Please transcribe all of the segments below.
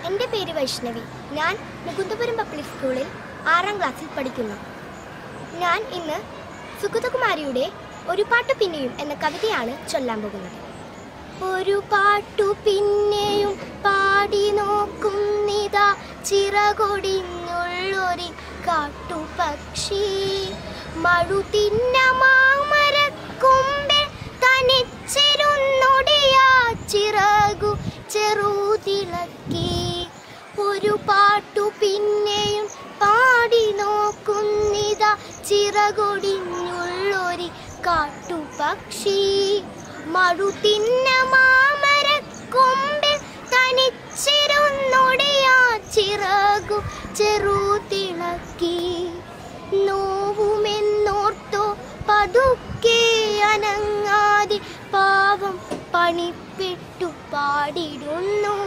എൻ്റെ പേര് വൈഷ്ണവി ഞാൻ മുകുന്ദപുരം പബ്ലിക് സ്കൂളിൽ ആറാം ക്ലാസ്സിൽ പഠിക്കുന്നു ഞാൻ ഇന്ന് സുഗതകുമാരിയുടെ ഒരു പാട്ടു പിന്നെയും എന്ന കവിതയാണ് ചൊല്ലാൻ പോകുന്നത് ഒരു പാട്ടു പിന്നെയും പാടി നോക്കും നിതാ ചിറകൊടിഞ്ഞുള്ളൊരു കാട്ടുപക്ഷി മഴു തിന്ന മാമരക്കൊമ്പിൽ തനിച്ചിരുന്നൊടിയാ ചിറകു ചെറുതിളക്കി ഒരു പാട്ടു പിന്നെയും പാടി നോക്കുന്നിത ചിറകൊടിഞ്ഞുള്ളൊരു കാട്ടുപക്ഷി മഴു തിന്ന മാമരക്കൊമ്പിൽ തനിച്ചിരുന്നൊടിയാ ചിറകു ചെറുതിളക്കി നോവുമെന്നോർത്തോ പതുക്കെ അനങ്ങാതെ പാവം പണിപ്പെട്ടു പാടിടുന്നു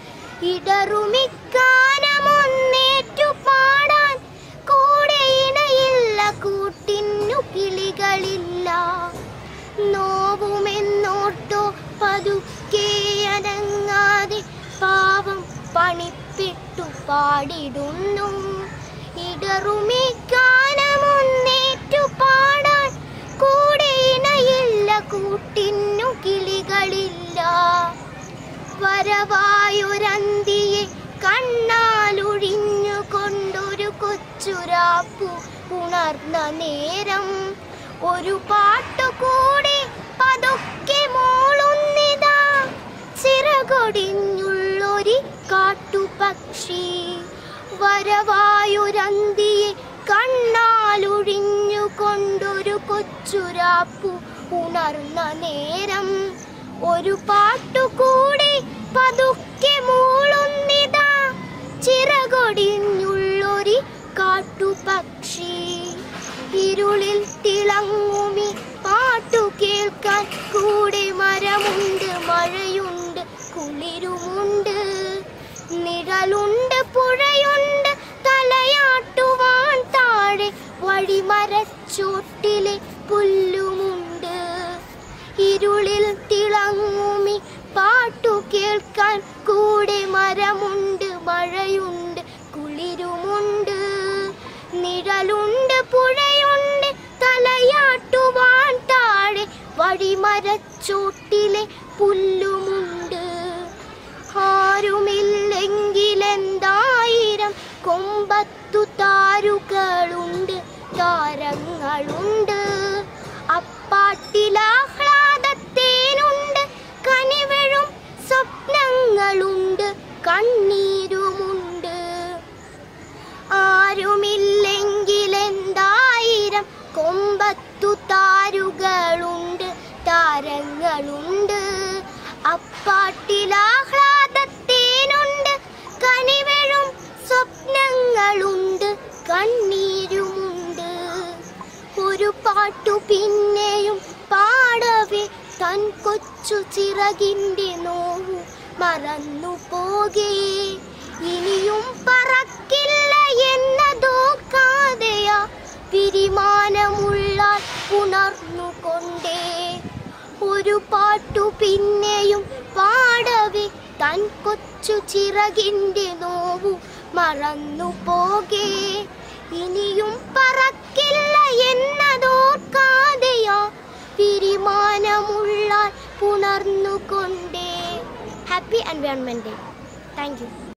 ഇടറുമിക്കാനമൊന്നേറ്റു പാടാൻ കൂടെ ഇണയില്ല കൂട്ടിന്നു കിളികളില്ല നോവുമെന്നോർത്തോ പതുക്കെ അനങ്ങാതെ പാവം പണിപ്പെട്ടു പാടിടുന്നു ഇടറുമിക്കാനമൊന്നേറ്റു പാടാൻ കൂടെ ഇണയില്ല കൂട്ടിന്നു കിളികളില്ല വരവായൊരന്തിയെ കണ്ണാലൊഴിഞ്ഞു കൊണ്ടൊരു കൊച്ചുരാപ്പു ഉണർന്ന നേരം ഒരു പാട്ടുകൂടി പതുക്കെ മോളുന്നിതാ ചിറകൊടിഞ്ഞുള്ളൊരു കാട്ടുപക്ഷി വരവായൊരന്തിയെ കണ്ണാലൊഴിഞ്ഞു കൊണ്ടൊരു കൊച്ചുരാപ്പു ഉണർന്ന നേരം ഒരു പാട്ടുകൂടി പതുക്കെ മൂളുന്നിതാ ചിറകൊടിഞ്ഞുള്ളൊരു കാട്ടുപക്ഷി ഇരുളിൽ തിളങ്ങുമി പാട്ടു കേൾക്കാൻ കൂടെ മരമുണ്ട് മഴയുണ്ട് കുളിരുമുണ്ട് നിഴലുണ്ട് പുഴയുണ്ട് തലയാട്ടുവാൻ താഴെ വഴിമരച്ചോട്ടിലെ പുല്ലുമുണ്ട് ഇരുളിൽ തിളങ്ങുമി പാട്ടു കേൾക്കാൻ കൂടെ മരമുണ്ട് മഴയുണ്ട് കുളിരുമുണ്ട് നിഴലുണ്ട് പുഴയുണ്ട് തലയാട്ടുവാൻ താഴെ വഴിമരച്ചോട്ടിലെ പുല്ലുമുണ്ട് ആരുമില്ലെങ്കിലെന്തായിരം കൊമ്പത്തു താരുകളുണ്ട് താരങ്ങളുണ്ട് അപ്പാട്ടിലാഹ്ലാദത്തേനുണ്ട് കനിവഴും സ്വപ്നങ്ങളുണ്ട് കണ്ണീരുമുണ്ട് ആരുമില്ലെങ്കിലെന്തായിരം കൊമ്പത്തു താരുകളുണ്ട് താരങ്ങളുണ്ട് അപ്പാട്ടിലാഹ്ലാദത്തേനുണ്ട് കനിവഴും സ്വപ്നങ്ങളുണ്ട് കണ്ണീരുമുണ്ട് ഒരു പാട്ടു പിന്നെയും പാടവേ തൻ കൊച്ചു ചിറകിൻ്റെ നോവു മറന്നു പോകേ ഇനിയും പറക്കില്ല എന്നതോക്കാതെയാ പിരിമാനമുള്ളാൽ ഉണർന്നുകൊണ്ടേ ഒരു പാട്ടു പിന്നെയും പാടവേ തൻ കൊച്ചു ചിറകിൻ്റെ നോവു മറന്നു പോകേ ഇനിയും പറക്കില്ല എന്നതോർക്കാതെയാ പിരിമാനമുള്ളാൽ പുണർന്നുകൊണ്ടേ happy environment day thank U